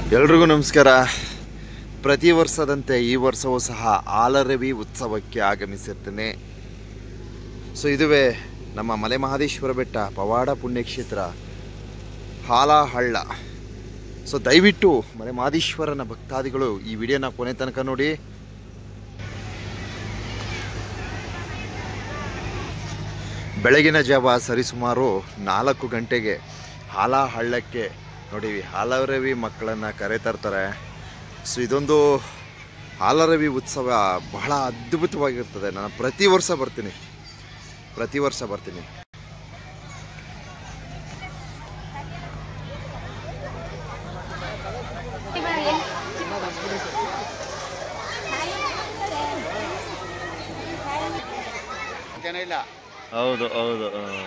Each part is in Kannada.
ಎಲ್ರಿಗೂ ನಮಸ್ಕಾರ ಪ್ರತಿ ವರ್ಷದಂತೆ ಈ ವರ್ಷವೂ ಸಹ ಆಲರವಿ ಉತ್ಸವಕ್ಕೆ ಆಗಮಿಸಿರ್ತೇನೆ ಸೊ ಇದುವೇ ನಮ್ಮ ಮಲೆ ಮಹದೇಶ್ವರ ಬೆಟ್ಟ ಪವಾಡ ಪುಣ್ಯಕ್ಷೇತ್ರ ಹಾಲಹಳ್ಳ ಸೊ ದಯವಿಟ್ಟು ಮಲೆ ಮಹದೇಶ್ವರನ ಭಕ್ತಾದಿಗಳು ಈ ವಿಡಿಯೋನ ಕೊನೆ ತನಕ ನೋಡಿ ಬೆಳಗಿನ ಜಾವ ಸರಿಸುಮಾರು ನಾಲ್ಕು ಗಂಟೆಗೆ ಹಾಲಹಳ್ಳಕ್ಕೆ ನೋಡಿ ಹಾಲರವಿ ಮಕ್ಕಳನ್ನು ಕರೆತರ್ತಾರೆ ಸೊ ಇದೊಂದು ಹಾಲರವಿ ಉತ್ಸವ ಬಹಳ ಅದ್ಭುತವಾಗಿರ್ತದೆ ನಾನು ಪ್ರತಿ ವರ್ಷ ಬರ್ತೀನಿ ಪ್ರತಿ ವರ್ಷ ಬರ್ತೀನಿ ಹೌದು ಹೌದು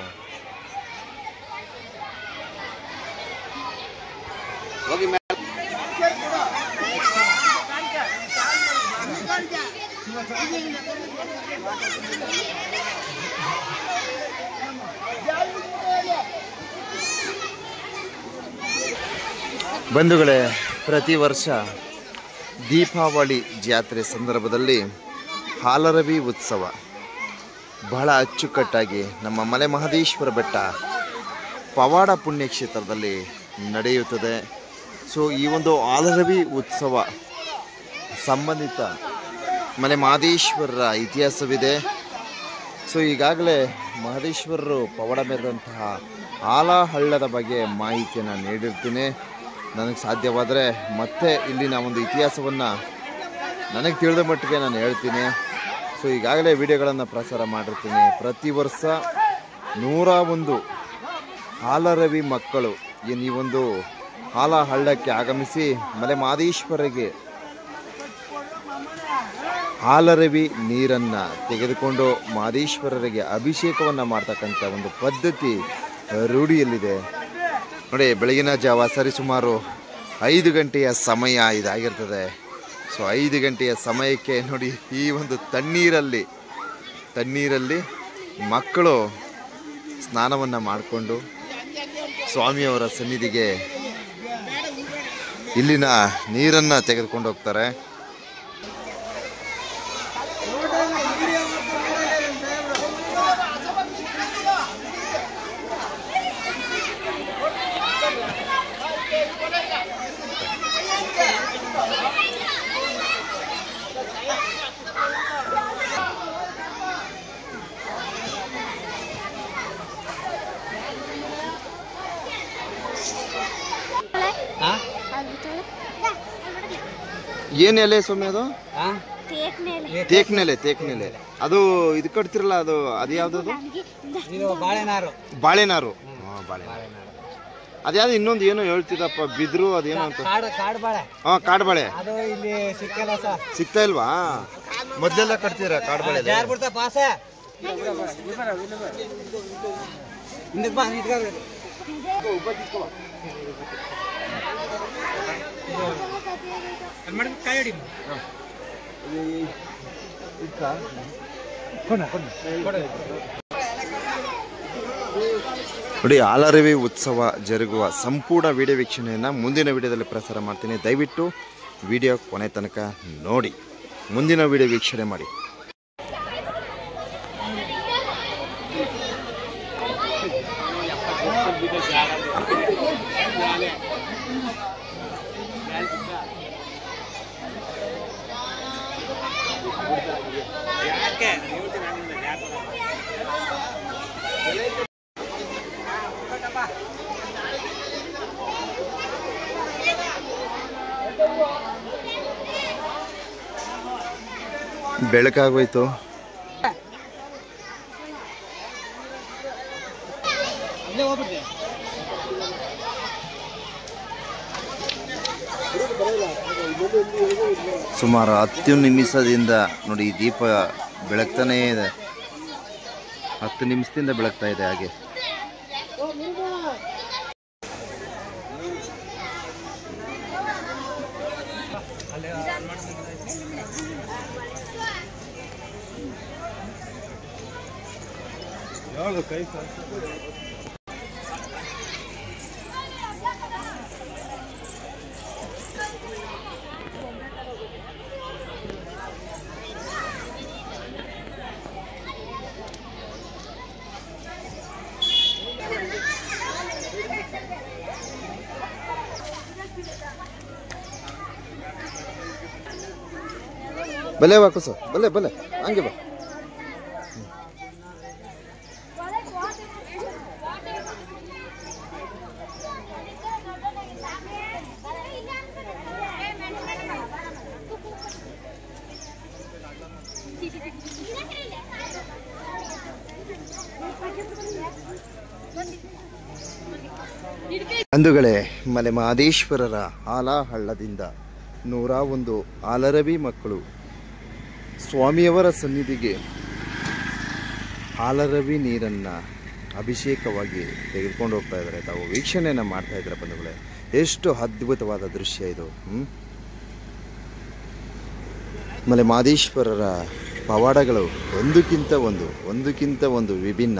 ಹೋಗಿ ಬಂಧುಗಳೇ ಪ್ರತಿ ವರ್ಷ ದೀಪಾವಳಿ ಜಾತ್ರೆ ಸಂದರ್ಭದಲ್ಲಿ ಹಾಲರವಿ ಉತ್ಸವ ಬಹಳ ಅಚ್ಚುಕಟ್ಟಾಗಿ ನಮ್ಮ ಮಲೆ ಮಹದೇಶ್ವರ ಬೆಟ್ಟ ಪವಾಡ ಪುಣ್ಯಕ್ಷೇತ್ರದಲ್ಲಿ ನಡೆಯುತ್ತದೆ ಸೊ ಈ ಒಂದು ಹಾಲರವಿ ಉತ್ಸವ ಸಂಬಂಧಿತ ಮಲೆ ಮಹದೇಶ್ವರರ ಇತಿಹಾಸವಿದೆ ಸೊ ಈಗಾಗಲೇ ಮಹದೇಶ್ವರರು ಪವಾಡ ಮೆರೆದಂತಹ ಆಲಹಳ್ಳದ ಬಗ್ಗೆ ಮಾಹಿತಿಯನ್ನು ನೀಡಿರ್ತೀನಿ ನನಗೆ ಸಾಧ್ಯವಾದರೆ ಮತ್ತೆ ಇಲ್ಲಿನ ಒಂದು ಇತಿಹಾಸವನ್ನು ನನಗೆ ತಿಳಿದ ಮಟ್ಟಿಗೆ ನಾನು ಹೇಳ್ತೀನಿ ಸೊ ಈಗಾಗಲೇ ವಿಡಿಯೋಗಳನ್ನು ಪ್ರಸಾರ ಮಾಡಿರ್ತೀನಿ ಪ್ರತಿ ವರ್ಷ ನೂರ ಒಂದು ಹಾಲರವಿ ಮಕ್ಕಳು ಏನು ಈ ಒಂದು ಹಾಲಹಳ್ಳಕ್ಕೆ ಆಗಮಿಸಿ ಮಲೆ ಮಹದೇಶ್ವರಿಗೆ ಹಾಲರವಿ ನೀರನ್ನು ತೆಗೆದುಕೊಂಡು ಮಹದೇಶ್ವರರಿಗೆ ಅಭಿಷೇಕವನ್ನು ಮಾಡ್ತಕ್ಕಂಥ ಒಂದು ಪದ್ಧತಿ ರೂಢಿಯಲ್ಲಿದೆ ನೋಡಿ ಬೆಳಗಿನ ಜಾವ ಸರಿಸುಮಾರು ಐದು ಗಂಟೆಯ ಸಮಯ ಇದಾಗಿರ್ತದೆ ಸೊ ಐದು ಗಂಟೆಯ ಸಮಯಕ್ಕೆ ನೋಡಿ ಈ ಒಂದು ತಣ್ಣೀರಲ್ಲಿ ತಣ್ಣೀರಲ್ಲಿ ಮಕ್ಕಳು ಸ್ನಾನವನ್ನು ಮಾಡಿಕೊಂಡು ಸ್ವಾಮಿಯವರ ಸನ್ನಿಧಿಗೆ ಇಲ್ಲಿನ ನೀರನ್ನು ತೆಗೆದುಕೊಂಡು ಹೋಗ್ತಾರೆ ಏನು ಎಲೆ ಸ್ವಾಮಿ ಅದು ತೇಕ್ನೆಲೆ ತೇಕ್ನೆಲೆ ಅದು ಇದು ಕಟ್ತಿರಲ್ಲ ಅದು ಅದು ಯಾವ್ದದು ಇದು ಬಾಳೆನಾರು ಬಾಳೆನಾರು ಹಾಂ ಬಾಳೆನಾರು ಅದ್ಯಾವ್ದು ಇನ್ನೊಂದು ಏನೋ ಹೇಳ್ತಿದ್ದಪ್ಪ ಬಿದ್ರು ಅದೇನೋ ಅಂತ ಕಾಡು ಕಾಡು ಬಾಳೆ ಹಾಂ ಕಾಡ್ಬಾಳೆ ಅದು ಇಲ್ಲಿ ಸಿಕ್ಕಲ್ಲ ಸರ್ ಸಿಗ್ತಾ ಇಲ್ವಾ ಮೊದ್ಲೆಲ್ಲ ಕಟ್ತೀರಾ ಕಾಡ್ಬಾಳೆ ಜಾರ್ ಬಿಡ್ತಾ ಪಾಸ ಹಿಂದಕ್ಕೆ ಬಾ ನಿಂತ್ಕೊಳ್ಳಿ. ಅದ್ ಮಾಡಿ ಕಾಯಿ ಹಿಡಿ. ಕೊಡ, ಕೊಡ, ಕೊಡ. ನೋಡಿ ಆಲರವಿ ಉತ್ಸವ ಜರುಗುವ ಸಂಪೂರ್ಣ ವಿಡಿಯೋ ವೀಕ್ಷಣೆಯನ್ನು ಮುಂದಿನ ವಿಡಿಯೋದಲ್ಲಿ ಪ್ರಸಾರ ಮಾಡ್ತೀನಿ ದಯವಿಟ್ಟು ವಿಡಿಯೋ ಕೊನೆ ತನಕ ನೋಡಿ ಮುಂದಿನ ವಿಡಿಯೋ ವೀಕ್ಷಣೆ ಮಾಡಿ ಬೆಳಕಾಗೋಯ್ತು ಅಲ್ಲೇ ಹೋಗ್ಬಿಡ್ರಿ. ಸುಮಾರು ಹತ್ತು ನಿಮಿಷದಿಂದ ನೋಡಿ ಈ ದೀಪ ಬೆಳಗ್ತಾನೇ ಇದೆ ಹತ್ತು ನಿಮಿಷದಿಂದ ಬೆಳಗ್ತಾ ಇದೆ ಹಾಗೆ ಬಲೆ ಬಾ ಕುಸು ಬಲೆ ಬಲೆ ಹಂಗೆ ಬಾ ಬಂಧುಗಳೇ ಮಲೆ ಮಹದೇಶ್ವರರ ಆಲಾಹಳ್ಳದಿಂದ ನೂರ ಒಂದು ಆಲರವಿ ಮಕ್ಕಳು ಸ್ವಾಮಿಯವರ ಸನ್ನಿಧಿಗೆ ಆಲರವಿ ನೀರನ್ನು ಅಭಿಷೇಕವಾಗಿ ತೆಗೆದುಕೊಂಡು ಹೋಗ್ತಾ ಇದ್ದಾರೆ ತಾವು ವೀಕ್ಷಣೆಯನ್ನು ಮಾಡ್ತಾ ಇದ್ದಾರೆ ಬಂಧುಗಳೇ ಎಷ್ಟು ಅದ್ಭುತವಾದ ದೃಶ್ಯ ಇದು ಹ್ಮ್? ಮಲೆ ಮಹದೇಶ್ವರರ ಪವಾಡಗಳು ಒಂದಕ್ಕಿಂತ ಒಂದು ಒಂದಕ್ಕಿಂತ ಒಂದು ವಿಭಿನ್ನ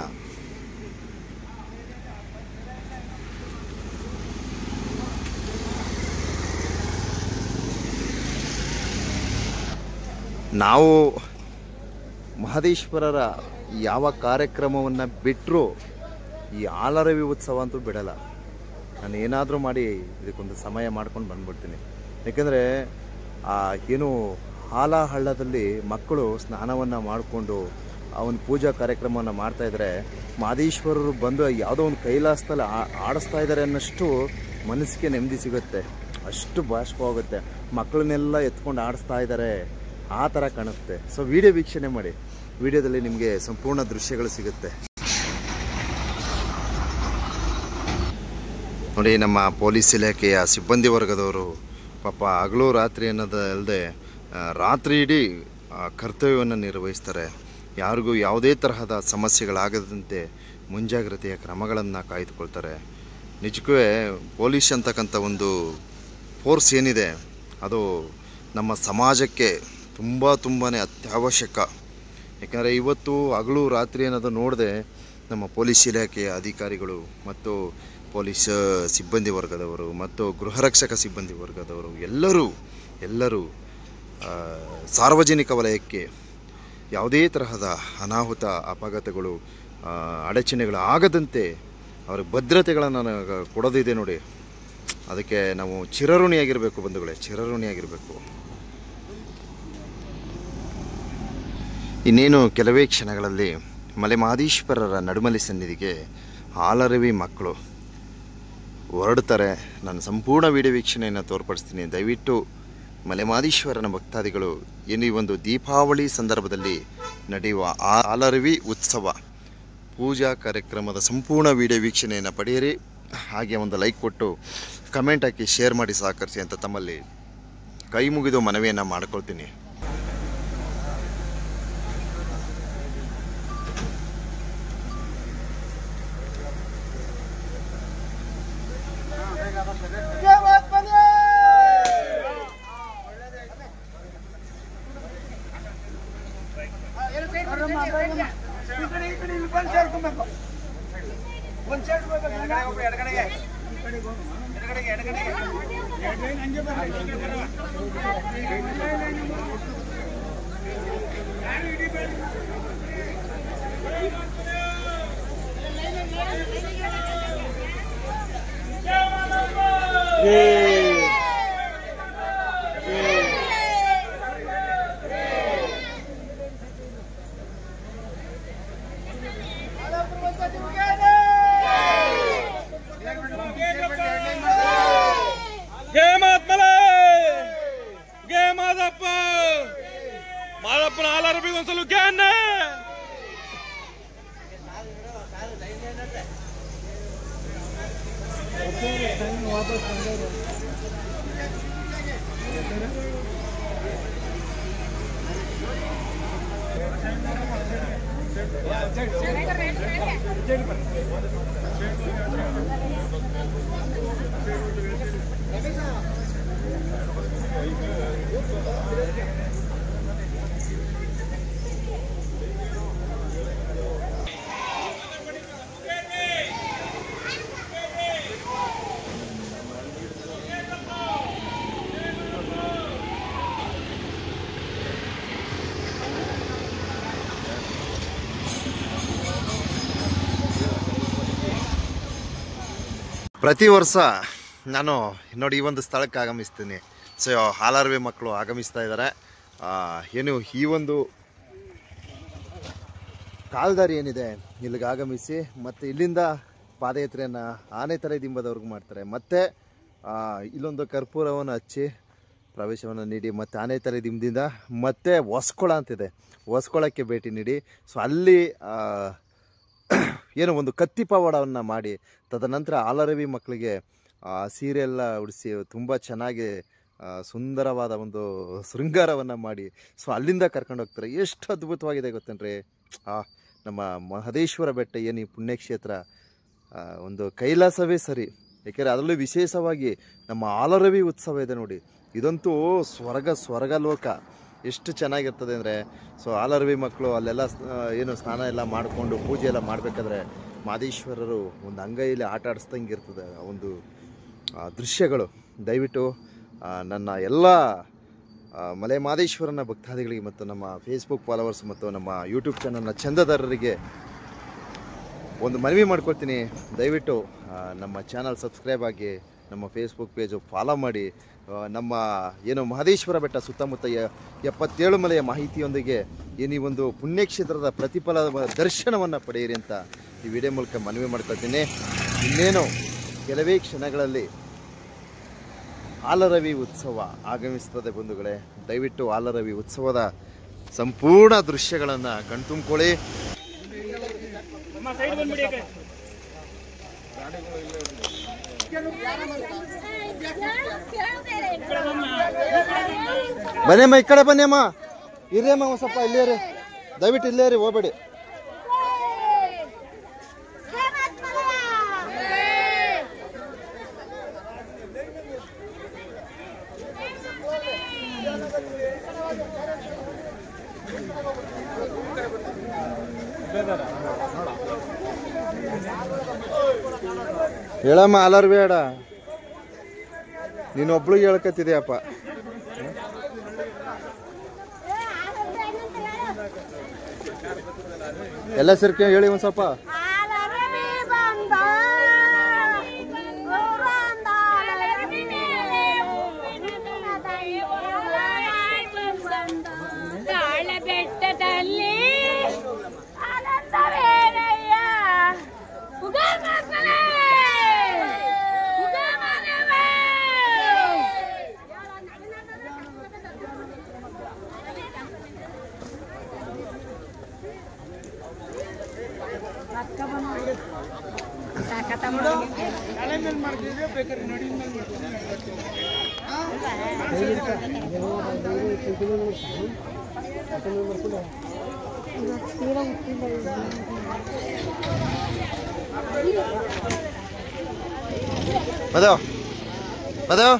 ನಾವು ಮಹದೇಶ್ವರರ ಯಾವ ಕಾರ್ಯಕ್ರಮವನ್ನು ಬಿಟ್ಟರೂ ಈ ಆಲರವಿ ಉತ್ಸವ ಅಂತೂ ಬಿಡಲ್ಲ ನಾನು ಏನಾದರೂ ಮಾಡಿ ಇದಕ್ಕೊಂದು ಸಮಯ ಮಾಡ್ಕೊಂಡು ಬಂದ್ಬಿಡ್ತೀನಿ ಯಾಕೆಂದರೆ ಆ ಏನು ಹಾಲ ಹಳ್ಳದಲ್ಲಿ ಮಕ್ಕಳು ಸ್ನಾನವನ್ನು ಮಾಡಿಕೊಂಡು ಅವನ ಪೂಜಾ ಕಾರ್ಯಕ್ರಮವನ್ನು ಮಾಡ್ತಾ ಇದ್ದಾರೆ ಮಹದೇಶ್ವರರು ಬಂದು ಯಾವುದೋ ಒಂದು ಕೈಲಾಸದಲ್ಲಿ ಆ- ಆಡಿಸ್ತಾ ಇದ್ದಾರೆ ಅನ್ನಷ್ಟು ಮನಸ್ಸಿಗೆ ನೆಮ್ಮದಿ ಸಿಗುತ್ತೆ ಅಷ್ಟು ಬಾಷ್ಪವಾಗುತ್ತೆ ಮಕ್ಕಳನ್ನೆಲ್ಲ ಎತ್ಕೊಂಡು ಆಡಿಸ್ತಾ ಇದ್ದಾರೆ ಆ ಥರ ಕಾಣುತ್ತೆ ಸೊ ವಿಡಿಯೋ ವೀಕ್ಷಣೆ ಮಾಡಿ ವಿಡಿಯೋದಲ್ಲಿ ನಿಮಗೆ ಸಂಪೂರ್ಣ ದೃಶ್ಯಗಳು ಸಿಗುತ್ತೆ ನೋಡಿ ನಮ್ಮ ಪೊಲೀಸ್ ಇಲಾಖೆಯ ಸಿಬ್ಬಂದಿ ವರ್ಗದವರು ಪಾಪ ಹಗಲು ರಾತ್ರಿ ಅನ್ನೋದಲ್ಲದೆ ರಾತ್ರಿ ಇಡೀ ಆ, ಕರ್ತವ್ಯವನ್ನು ನಿರ್ವಹಿಸ್ತಾರೆ ಯಾರಿಗೂ ಯಾವುದೇ ತರಹದ ಸಮಸ್ಯೆಗಳಾಗದಂತೆ ಮುಂಜಾಗ್ರತೆಯ ಕ್ರಮಗಳನ್ನು ಕಾಯ್ದುಕೊಳ್ತಾರೆ ನಿಜಕ್ಕೂ ಪೊಲೀಸ್ ಅಂತಕ್ಕಂಥ ಒಂದು ಫೋರ್ಸ್ ಏನಿದೆ ಅದು ನಮ್ಮ ಸಮಾಜಕ್ಕೆ ತುಂಬ ತುಂಬಾ ಅತ್ಯವಶ್ಯಕ ಯಾಕಂದರೆ ಇವತ್ತು ಹಗಲು ರಾತ್ರಿ ಅನ್ನೋದು ನೋಡದೆ ನಮ್ಮ ಪೊಲೀಸ್ ಇಲಾಖೆಯ ಅಧಿಕಾರಿಗಳು ಮತ್ತು ಪೊಲೀಸ್ ಸಿಬ್ಬಂದಿ ವರ್ಗದವರು ಮತ್ತು ಗೃಹರಕ್ಷಕ ಸಿಬ್ಬಂದಿ ವರ್ಗದವರು ಎಲ್ಲರೂ ಎಲ್ಲರೂ ಆ, ಸಾರ್ವಜನಿಕ ವಲಯಕ್ಕೆ ಯಾವುದೇ ತರಹದ ಅನಾಹುತ ಅಪಘಾತಗಳು ಆ, ಅಡಚಣೆಗಳು ಆಗದಂತೆ ಅವ್ರಿಗೆ ಭದ್ರತೆಗಳನ್ನು ಕೊಡೋದಿದೆ ನೋಡಿ ಅದಕ್ಕೆ ನಾವು ಚಿರಋಣಿಯಾಗಿರಬೇಕು ಬಂಧುಗಳೇ ಚಿರಋಣಿಯಾಗಿರಬೇಕು ಇನ್ನೇನು ಕೆಲವೇ ಕ್ಷಣಗಳಲ್ಲಿ ಮಲೆ ಮಹದೇಶ್ವರರ ನಡುಮಲಿ ಸನ್ನಿಧಿಗೆ ಹಾಲರವಿ ಮಕ್ಕಳು ಹೊರಡ್ತಾರೆ ನಾನು ಸಂಪೂರ್ಣ ವಿಡಿಯೋ ವೀಕ್ಷಣೆಯನ್ನು ತೋರ್ಪಡಿಸ್ತೀನಿ ದಯವಿಟ್ಟು ಮಲೆಮಾದೀಶ್ವರನ ಭಕ್ತಾದಿಗಳು ಏನು ಈ ಒಂದು ದೀಪಾವಳಿ ಸಂದರ್ಭದಲ್ಲಿ ನಡೆಯುವ ಆ ಹಾಲರವಿ ಉತ್ಸವ ಪೂಜಾ ಕಾರ್ಯಕ್ರಮದ ಸಂಪೂರ್ಣ ವಿಡಿಯೋ ವೀಕ್ಷಣೆಯನ್ನು ಪಡೆಯಿರಿ ಹಾಗೆ ಒಂದು ಲೈಕ್ ಕೊಟ್ಟು ಕಮೆಂಟ್ ಹಾಕಿ ಶೇರ್ ಮಾಡಿ ಸಹಕರಿಸಿ ಅಂತ ತಮ್ಮಲ್ಲಿ ಕೈ ಮುಗಿದು ಮನವಿಯನ್ನು ಮಾಡ್ಕೊಳ್ತೀನಿ ಗೆ ಮಾತ್ಮಲೆ ಗೆ ಮಾದಪ್ಪ ಮಾದಪ್ಪನ ಹಾಲರಬಿಗೆ ಒಂದ್ಸಲ ಗ್ಯಾನ ಪ್ರತಿ ವರ್ಷ ನಾನು ನೋಡಿ ಈ ಒಂದು ಸ್ಥಳಕ್ಕೆ ಆಗಮಿಸ್ತೀನಿ ಸೊ ಹಾಲಾರ್ವೆ ಮಕ್ಕಳು ಆಗಮಿಸ್ತಾ ಇದ್ದಾರೆ ಆ, ಏನು ಈ ಒಂದು ಕಾಲ್ದಾರಿ ಏನಿದೆ ಇಲ್ಲಿಗೆ ಆಗಮಿಸಿ ಮತ್ತು ಇಲ್ಲಿಂದ ಪಾದಯಾತ್ರೆಯನ್ನು ಆನೆ ತಲೆ ದಿಂಬದವ್ರಿಗೆ ಮಾಡ್ತಾರೆ ಮತ್ತು ಆ, ಇಲ್ಲೊಂದು ಕರ್ಪೂರವನ್ನು ಹಚ್ಚಿ ಪ್ರವೇಶವನ್ನು ನೀಡಿ ಮತ್ತು ಆನೆ ತಲೆ ದಿಂಬದಿಂದ ಮತ್ತೆ ಹೊಸ್ಕೊಳ ಅಂತಿದೆ ಹೊಸ್ಕೊಳಕ್ಕೆ ಭೇಟಿ ನೀಡಿ ಸೊ ಅಲ್ಲಿ ಆ, ಏನೋ ಒಂದು ಕತ್ತಿ ಪವಾಡವನ್ನು ಮಾಡಿ ತದನಂತರ ಆಲರವಿ ಮಕ್ಕಳಿಗೆ ಆ ಸೀರೆ ಎಲ್ಲ ಉಡಿಸಿ ತುಂಬ ಚೆನ್ನಾಗಿ ಆ, ಸುಂದರವಾದ ಒಂದು ಶೃಂಗಾರವನ್ನು ಮಾಡಿ ಸೊ ಅಲ್ಲಿಂದ ಕರ್ಕೊಂಡು ಹೋಗ್ತಾರೆ ಎಷ್ಟು ಅದ್ಭುತವಾಗಿದೆ ಗೊತ್ತೇನ್ರಿ ಆ ನಮ್ಮ ಮಹದೇಶ್ವರ ಬೆಟ್ಟ ಏನು ಈ ಪುಣ್ಯಕ್ಷೇತ್ರ ಆ, ಒಂದು ಕೈಲಾಸವೇ ಸರಿ ಏಕೆಂದರೆ ಅದರಲ್ಲೂ ವಿಶೇಷವಾಗಿ ನಮ್ಮ ಆಲರವಿ ಉತ್ಸವ ಇದೆ ನೋಡಿ ಇದಂತೂ ಸ್ವರ್ಗ ಸ್ವರ್ಗ ಲೋಕ ಎಷ್ಟು ಚೆನ್ನಾಗಿರ್ತದೆ ಅಂದರೆ ಸೊ ಆಲರವಿ ಮಕ್ಕಳು ಅಲ್ಲೆಲ್ಲ ಸ್- ಆ, ಏನು ಸ್ನಾನ ಎಲ್ಲ ಮಾಡಿಕೊಂಡು ಪೂಜೆ ಎಲ್ಲ ಮಾಡಬೇಕಾದ್ರೆ ಮಾದೇಶ್ವರರು ಒಂದು ಅಂಗೈಯಲ್ಲಿ ಆಟ ಆಡಿಸ್ದಂಗೆ ಇರ್ತದೆ ಆ ಒಂದು ಆ, ದೃಶ್ಯಗಳು ದಯವಿಟ್ಟು ಆ, ನನ್ನ ಎಲ್ಲ ಆ, ಮಲೆ ಮಾದೇಶ್ವರನ ಭಕ್ತಾದಿಗಳಿಗೆ ಮತ್ತು ನಮ್ಮ ಫೇಸ್ಬುಕ್ ಫಾಲೋವರ್ಸ್ ಮತ್ತು ನಮ್ಮ ಯೂಟ್ಯೂಬ್ ಚಾನಲ್ನ ಚಂದದಾರರಿಗೆ ಒಂದು ಮನವಿ ಮಾಡ್ಕೊಳ್ತೀನಿ ದಯವಿಟ್ಟು ಆ, ನಮ್ಮ ಚಾನಲ್ ಸಬ್ಸ್ಕ್ರೈಬ್ ಆಗಿ ನಮ್ಮ ಫೇಸ್ಬುಕ್ ಪೇಜು ಫಾಲೋ ಮಾಡಿ ಆ, ನಮ್ಮ ಏನು ಮಹದೇಶ್ವರ ಬೆಟ್ಟ ಸುತ್ತಮುತ್ತ ಯ- ಎಪ್ಪತ್ತೇಳು ಮಲೆಯ ಮಾಹಿತಿಯೊಂದಿಗೆ ಏನು ಈ ಒಂದು ಪುಣ್ಯಕ್ಷೇತ್ರದ ಪ್ರತಿಫಲ ದರ್ಶನವನ್ನು ಪಡೆಯಿರಿ ಅಂತ ಈ ವಿಡಿಯೋ ಮೂಲಕ ಮನವಿ ಮಾಡ್ಕೊಳ್ತೀನಿ ಇನ್ನೇನು ಕೆಲವೇ ಕ್ಷಣಗಳಲ್ಲಿ ಆಲರವಿ ಉತ್ಸವ ಆಗಮಿಸ್ತದೆ ಬಂಧುಗಳೇ ದಯವಿಟ್ಟು ಆಲರವಿ ಉತ್ಸವದ ಸಂಪೂರ್ಣ ದೃಶ್ಯಗಳನ್ನು ಕಣ್ತುಂಬ್ಕೊಳ್ಳಿ ಬನ್ನಿಯಮ್ಮ ಈ ಕಡೆ ಬನ್ನಿಯಮ್ಮ ಇರ್ರಿ ಅಮ್ಮ ಒಂದು ಸ್ವಲ್ಪ ಇಲ್ಲೇ ರೀ ದಯವಿಟ್ಟು ಇಲ್ಲೇ ರೀ ಹೋಗ್ಬೇಡಿ ಹೇಳಮ್ಮ ಅಲರ್ ಬೇಡ ನೀನು ಒಬ್ಳಿಗೆ ಹೇಳ್ಕತ್ತಿದ್ಯಪ್ಪ ಎಲ್ಲ ಸೇರ್ಕೆ ಹೇಳಿ ಒಂದು ಸ್ವಲ್ಪ ತಾಳ ಬೆಟ್ಟದಲ್ಲಿ ಆನಂದವೇನಯ್ಯ ಉಗಮಗಳೇ ಉಗಮನವೇ ಮದವ್ ಮದವ್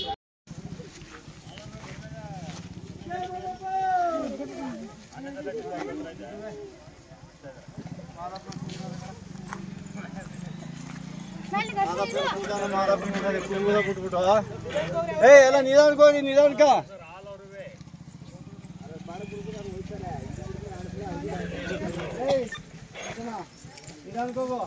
ಏ ಎಲ್ಲ ನಿಧಾನಕ್ಕೆ ಹೋಗಿ ನಿಧಾನಕ್ಕ ನಿಧಾನಕ್ಕೆ ಹೋಗು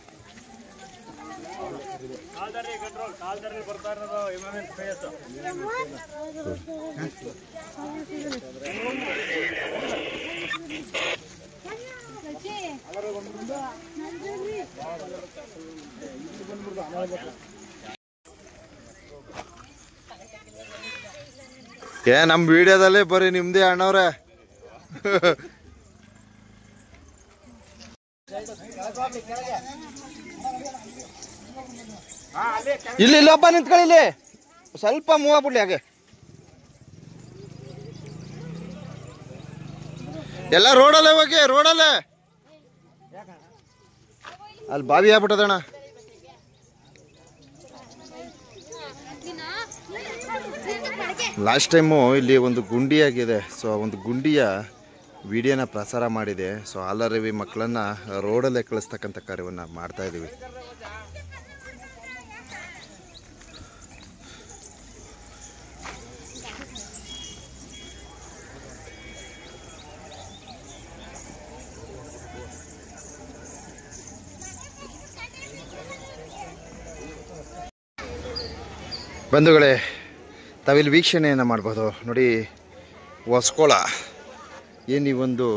ಏ ನಮ್ಮ ವಿಡಿಯೋದಲ್ಲೇ ಬರೀ ನಿಮ್ದೇ ಅಣ್ಣವ್ರೆ ಇಲ್ಲಿ ಇಲ್ಲೊಬ್ಬ ನಿಂತ್ಕೊಳ್ಳಿ ಇಲ್ಲಿ ಸ್ವಲ್ಪ ಮೂವ್ ಆಗ್ಬಿಡ್ಲಿ ಹಾಗೆ ಎಲ್ಲ ರೋಡಲ್ಲೇ ಹೋಗಿ ರೋಡಲ್ಲೇ ಅಲ್ಲಿ ಬಾವಿ ಆಗ್ಬಿಟ್ಟದಣ್ಣ ಲಾಸ್ಟ್ ಟೈಮು ಇಲ್ಲಿ ಒಂದು ಗುಂಡಿ ಆಗಿದೆ ಸೊ ಆ ಒಂದು ಗುಂಡಿಯ ವಿಡಿಯೋನ ಪ್ರಸಾರ ಮಾಡಿದೆ ಸೊ ಆಲರವಿ ಮಕ್ಕಳನ್ನ ರೋಡಲ್ಲೇ ಕಳಿಸ್ತಕ್ಕಂಥ ಕಾರ್ಯವನ್ನು ಮಾಡ್ತಾ ಇದ್ದೀವಿ ಬಂಧುಗಳೇ ತಾವಿಲ್ಲಿ ವೀಕ್ಷಣೆಯನ್ನು ಮಾಡ್ಬೋದು ನೋಡಿ ಹೊಸ್ಕೊಳ ಏನು ಈ ಒಂದು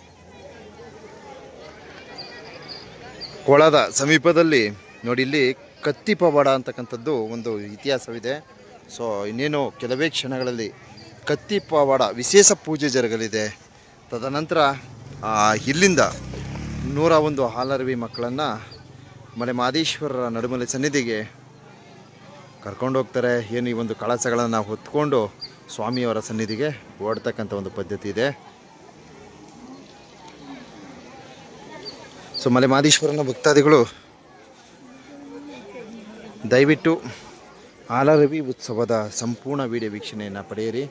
ಕೊಳದ ಸಮೀಪದಲ್ಲಿ ನೋಡಿ ಇಲ್ಲಿ ಕತ್ತಿ ಪವಾಡ ಅಂತಕ್ಕಂಥದ್ದು ಒಂದು ಇತಿಹಾಸವಿದೆ ಸೊ ಇನ್ನೇನು ಕೆಲವೇ ಕ್ಷಣಗಳಲ್ಲಿ ಕತ್ತಿ ಪವಾಡ ವಿಶೇಷ ಪೂಜೆ ಜರುಗಲಿದೆ ತದನಂತರ ಆ, ಇಲ್ಲಿಂದ ನೂರ ಒಂದು ಹಾಲರವಿ ಮಕ್ಕಳನ್ನು ಮಲೆ ಮಾದೇಶ್ವರರ ನಡುಮಲೆ ಸನ್ನಿಧಿಗೆ ಕರ್ಕೊಂಡು ಹೋಗ್ತಾರೆ ಏನು ಈ ಒಂದು ಕಳಸಗಳನ್ನು ಹೊತ್ಕೊಂಡು ಸ್ವಾಮಿಯವರ ಸನ್ನಿಧಿಗೆ ಓಡ್ತಕ್ಕಂಥ ಒಂದು ಪದ್ಧತಿ ಇದೆ ಸೊ ಮಲೆ ಮಾದೇಶ್ವರನ ಭಕ್ತಾದಿಗಳು ದಯವಿಟ್ಟು ಆಲರವಿ ಉತ್ಸವದ ಸಂಪೂರ್ಣ ವಿಡಿಯೋ ವೀಕ್ಷಣೆಯನ್ನು ಪಡೆಯಿರಿ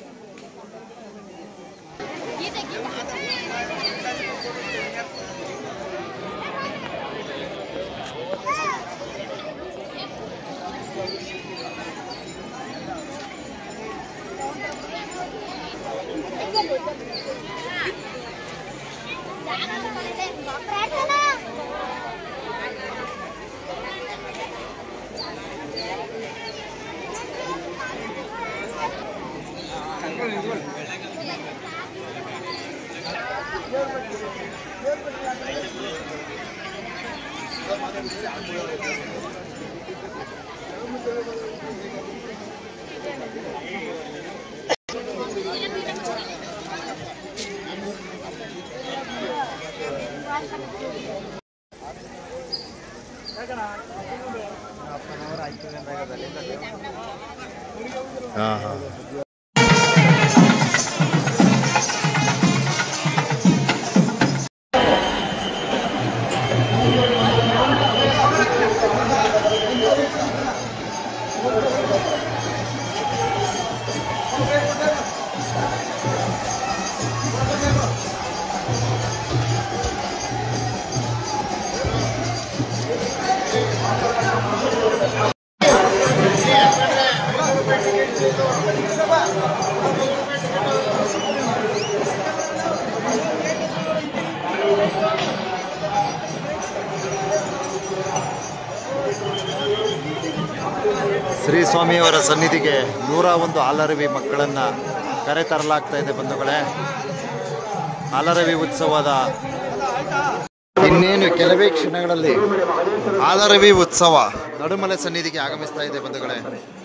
ಹಾಂ ಹಾಂ ಶ್ರೀ ಸ್ವಾಮಿಯವರ ಸನ್ನಿಧಿಗೆ ನೂರ ಒಂದು ಆಲರವಿ ಮಕ್ಕಳನ್ನು ಕರೆತರಲಾಗ್ತಾ ಇದೆ ಬಂಧುಗಳೇ ಆಲರವಿ ಉತ್ಸವದ ಇನ್ನೇನು ಕೆಲವೇ ಕ್ಷಣಗಳಲ್ಲಿ ಆಲರವಿ ಉತ್ಸವ ನಡುಮಲೆ ಸನ್ನಿಧಿಗೆ ಆಗಮಿಸ್ತಾ ಇದೆ ಬಂಧುಗಳೇ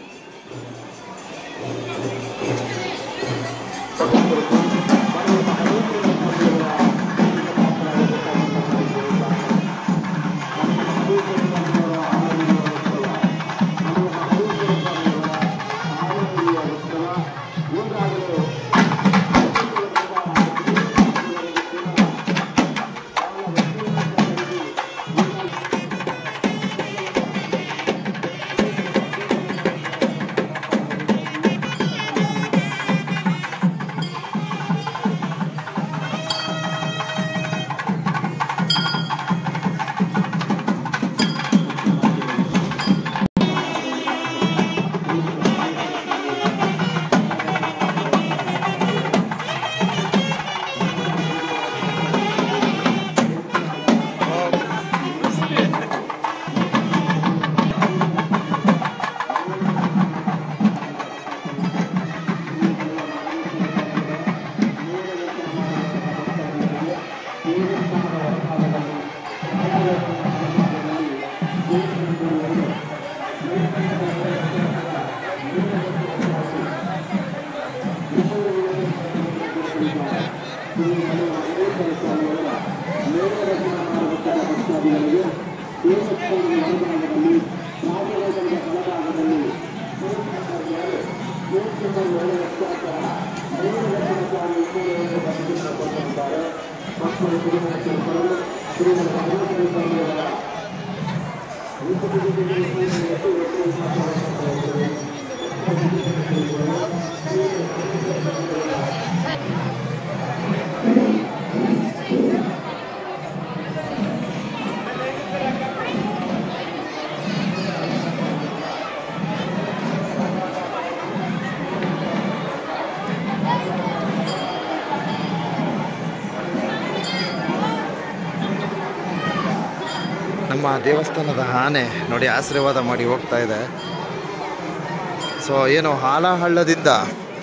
ನಮ್ಮ ದೇವಸ್ಥಾನದ ಆನೆ ನೋಡಿ ಆಶೀರ್ವಾದ ಮಾಡಿ ಹೋಗ್ತಾ ಇದೆ ಸೊ ಏನು ಹಾಲಹಳ್ಳದಿಂದ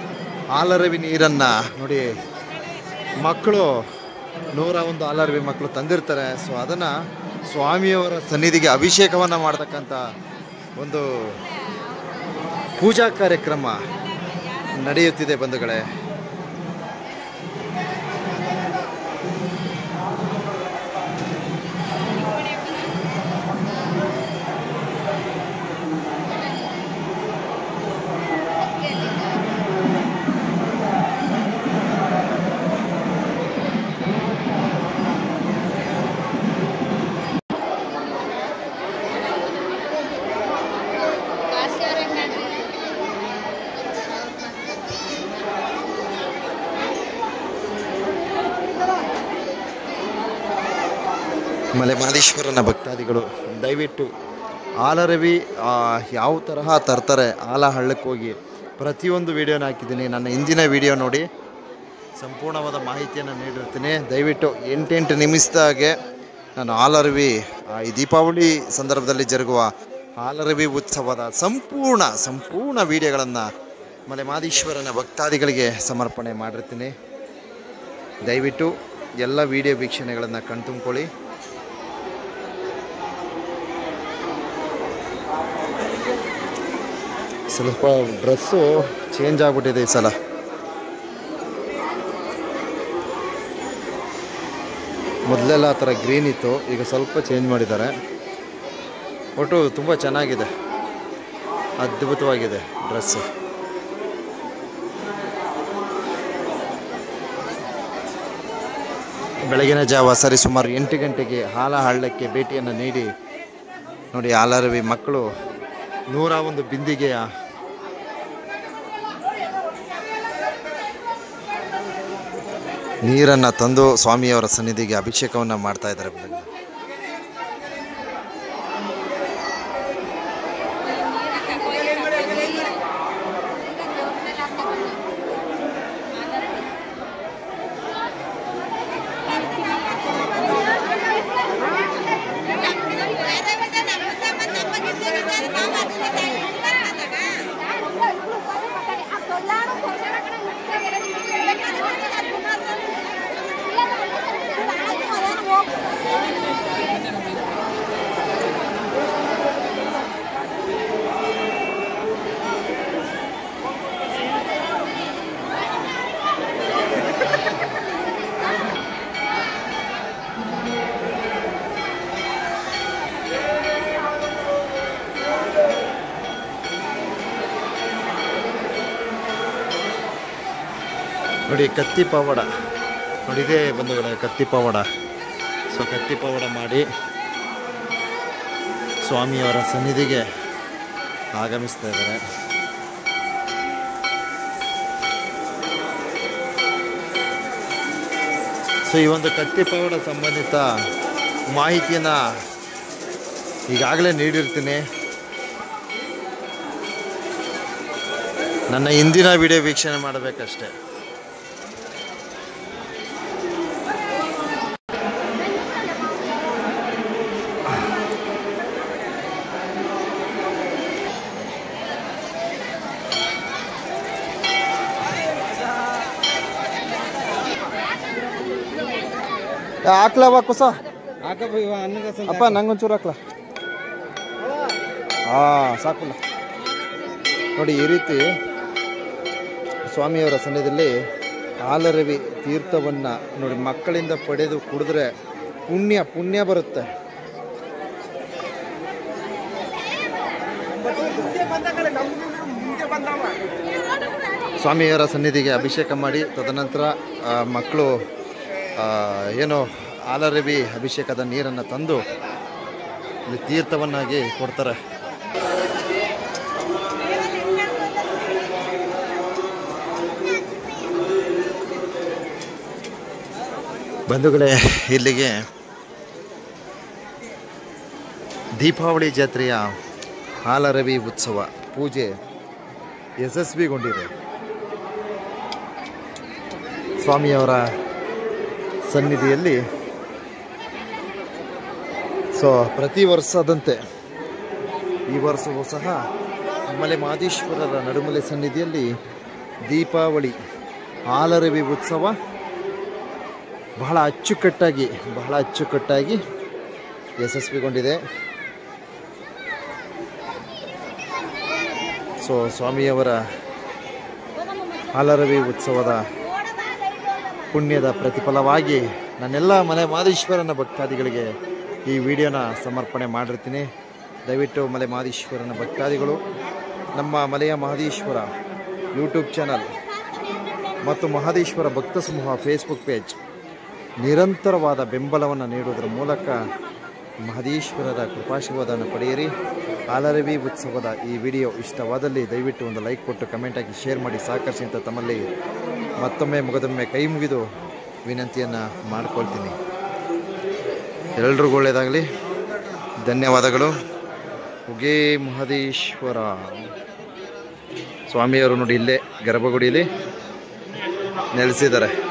ಹಾಲರವಿ ನೀರನ್ನು ನೋಡಿ ಮಕ್ಕಳು ನೂರ ಒಂದು ಹಾಲರವಿ ಮಕ್ಕಳು ತಂದಿರ್ತಾರೆ ಸೊ ಅದನ್ನು ಸ್ವಾಮಿಯವರ ಸನ್ನಿಧಿಗೆ ಅಭಿಷೇಕವನ್ನು ಮಾಡ್ತಕ್ಕಂಥ ಒಂದು ಪೂಜಾ ಕಾರ್ಯಕ್ರಮ ನಡೆಯುತ್ತಿದೆ ಬಂಧುಗಳೇ ಮಲೆ ಮಹದೇಶ್ವರನ ಭಕ್ತಾದಿಗಳು ದಯವಿಟ್ಟು ಆಲರವಿ ಆ, ಯಾವ ತರಹ ತರ್ತಾರೆ ಆಲ ಹಳ್ಳಕ್ಕೆ ಹೋಗಿ ಪ್ರತಿಯೊಂದು ವಿಡಿಯೋನ ಹಾಕಿದ್ದೀನಿ ನನ್ನ ಹಿಂದಿನ ವಿಡಿಯೋ ನೋಡಿ ಸಂಪೂರ್ಣವಾದ ಮಾಹಿತಿಯನ್ನು ನೀಡಿರ್ತೀನಿ ದಯವಿಟ್ಟು ಎಂಟೆಂಟು ನಿಮಿಷದಾಗೆ ನಾನು ಆಲರವಿ ಆ, ಈ ದೀಪಾವಳಿ ಸಂದರ್ಭದಲ್ಲಿ ಜರುಗುವ ಆಲರವಿ ಉತ್ಸವದ ಸಂಪೂರ್ಣ ಸಂಪೂರ್ಣ ವಿಡಿಯೋಗಳನ್ನು ಮಲೆ ಮಹದೇಶ್ವರನ ಭಕ್ತಾದಿಗಳಿಗೆ ಸಮರ್ಪಣೆ ಮಾಡಿರ್ತೀನಿ ದಯವಿಟ್ಟು ಎಲ್ಲ ವಿಡಿಯೋ ವೀಕ್ಷಣೆಗಳನ್ನು ಕಣ್ತುಂಬ್ಕೊಳ್ಳಿ ಸ್ವಲ್ಪ ಡ್ರೆಸ್ಸು ಚೇಂಜ್ ಆಗ್ಬಿಟ್ಟಿದೆ ಈ ಸಲ ಮೊದಲೆಲ್ಲ ಆ ಥರ ಗ್ರೀನ್ ಇತ್ತು ಈಗ ಸ್ವಲ್ಪ ಚೇಂಜ್ ಮಾಡಿದ್ದಾರೆ ಒಟ್ಟು ತುಂಬ ಚೆನ್ನಾಗಿದೆ ಅದ್ಭುತವಾಗಿದೆ ಡ್ರೆಸ್ಸು ಬೆಳಗಿನ ಜಾವ ಸರಿ ಸುಮಾರು ಎಂಟು ಗಂಟೆಗೆ ಹಾಲ ಹಳ್ಳಕ್ಕೆ ಭೇಟಿಯನ್ನು ನೀಡಿ ನೋಡಿ ಹಾಲರವಿ ಮಕ್ಕಳು ನೂರ ಒಂದು ಬಿಂದಿಗೆಯ ನೀರನ್ನು ತಂದು ಸ್ವಾಮಿಯವರ ಸನ್ನಿಧಿಗೆ ಅಭಿಷೇಕವನ್ನು ಮಾಡ್ತಾ ಇದ್ದಾರೆ ಬೆಳಗ್ಗೆ. ನೋಡಿ ಕತ್ತಿ ಪವಾಡ ನೋಡಿ ಇದೇ ಬಂಧುಗಳೇ ಕತ್ತಿ ಪವಾಡ ಸೊ ಕತ್ತಿ ಪವಾಡ ಮಾಡಿ ಸ್ವಾಮಿಯವರ ಸನ್ನಿಧಿಗೆ ಆಗಮಿಸ್ತಾ ಇದ್ದಾರೆ ಸೊ ಈ ಒಂದು ಕತ್ತಿ ಪವಾಡ ಸಂಬಂಧಿತ ಮಾಹಿತಿಯನ್ನು ಈಗಾಗಲೇ ನೀಡಿರ್ತೀನಿ ನನ್ನ ಹಿಂದಿನ ವಿಡಿಯೋ ವೀಕ್ಷಣೆ ಮಾಡಬೇಕಷ್ಟೆ ಹಾಕ್ಲವ ಕುಸ ಹಾಕಪ್ಪ ಇವ ಅನ್ನದ ಸ್ವಲ್ಪ ಅಪ್ಪ ನಂಗೊಂಚೂರು ಹಾಕ್ಲ ಹಾಂ ಸಾಕಲ್ಲ ನೋಡಿ ಈ ರೀತಿ ಸ್ವಾಮಿಯವರ ಸನ್ನಿಧಿಯಲ್ಲಿ ಹಾಲರವಿ ತೀರ್ಥವನ್ನು ನೋಡಿ ಮಕ್ಕಳಿಂದ ಪಡೆದು ಕುಡಿದ್ರೆ ಪುಣ್ಯ ಪುಣ್ಯ ಬರುತ್ತೆ ಸ್ವಾಮಿಯವರ ಸನ್ನಿಧಿಗೆ ಅಭಿಷೇಕ ಮಾಡಿ ತದನಂತರ ಆ, ಮಕ್ಕಳು ಆ, ಏನು ಹಾಲರವಿ ಅಭಿಷೇಕದ ನೀರನ್ನು ತಂದು ಇಲ್ಲಿ ತೀರ್ಥವನ್ನಾಗಿ ಕೊಡ್ತಾರೆ ಬಂಧುಗಳೇ ಇಲ್ಲಿಗೆ ದೀಪಾವಳಿ ಜಾತ್ರೆಯ ಹಾಲರವಿ ಉತ್ಸವ ಪೂಜೆ ಯಶಸ್ವಿಗೊಂಡಿದೆ ಸ್ವಾಮಿಯವರ ಸನ್ನಿಧಿಯಲ್ಲಿ ಸೊ ಪ್ರತಿ ವರ್ಷದಂತೆ ಈ ವರ್ಷವೂ ಸಹ ಮಲೆ ಮಾದೇಶ್ವರರ ನಡುಮಲೆ ಸನ್ನಿಧಿಯಲ್ಲಿ ದೀಪಾವಳಿ ಹಾಲರವಿ ಉತ್ಸವ ಬಹಳ ಅಚ್ಚುಕಟ್ಟಾಗಿ ಬಹಳ ಅಚ್ಚುಕಟ್ಟಾಗಿ ಯಶಸ್ವಿಗೊಂಡಿದೆ ಸೊ ಸ್ವಾಮಿಯವರ ಹಾಲರವಿ ಉತ್ಸವದ ಪುಣ್ಯದ ಪ್ರತಿಫಲವಾಗಿ ನನ್ನೆಲ್ಲ ಮಲೆ ಮಾದೇಶ್ವರನ ಭಕ್ತಾದಿಗಳಿಗೆ ಈ ವಿಡಿಯೋನ ಸಮರ್ಪಣೆ ಮಾಡಿರ್ತೀನಿ ದಯವಿಟ್ಟು ಮಲೆ ಮಾದೇಶ್ವರನ ಭಕ್ತಾದಿಗಳು ನಮ್ಮ ಮಲೆಯ ಮಹದೇಶ್ವರ ಯೂಟ್ಯೂಬ್ ಚಾನಲ್ ಮತ್ತು ಮಹದೇಶ್ವರ ಭಕ್ತ ಸಮೂಹ ಫೇಸ್ಬುಕ್ ಪೇಜ್ ನಿರಂತರವಾದ ಬೆಂಬಲವನ್ನು ನೀಡುವುದರ ಮೂಲಕ ಮಹದೇಶ್ವರರ ಕೃಪಾಶೀರ್ವಾದವನ್ನು ಪಡೆಯಿರಿ ಹಾಲರವಿ ಉತ್ಸವದ ಈ ವಿಡಿಯೋ ಇಷ್ಟವಾದಲ್ಲಿ ದಯವಿಟ್ಟು ಒಂದು ಲೈಕ್ ಕೊಟ್ಟು ಕಮೆಂಟ್ ಹಾಕಿ ಶೇರ್ ಮಾಡಿ ಸಹಕರಿಸಿ ಅಂತ ತಮ್ಮಲ್ಲಿ ಮತ್ತೊಮ್ಮೆ ಮುಗದೊಮ್ಮೆ ಕೈ ಮುಗಿದು ವಿನಂತಿಯನ್ನು ಮಾಡಿಕೊಳ್ತೀನಿ ಎಲ್ರಿಗೂ ಒಳ್ಳೆಯದಾಗಲಿ ಧನ್ಯವಾದಗಳು ಉಗೇ ಮಹದೇಶ್ವರ ಸ್ವಾಮಿಯವರು ನೋಡಿ ಇಲ್ಲೇ ಗರ್ಭಗುಡಿಯಲ್ಲಿ ನೆಲೆಸಿದ್ದಾರೆ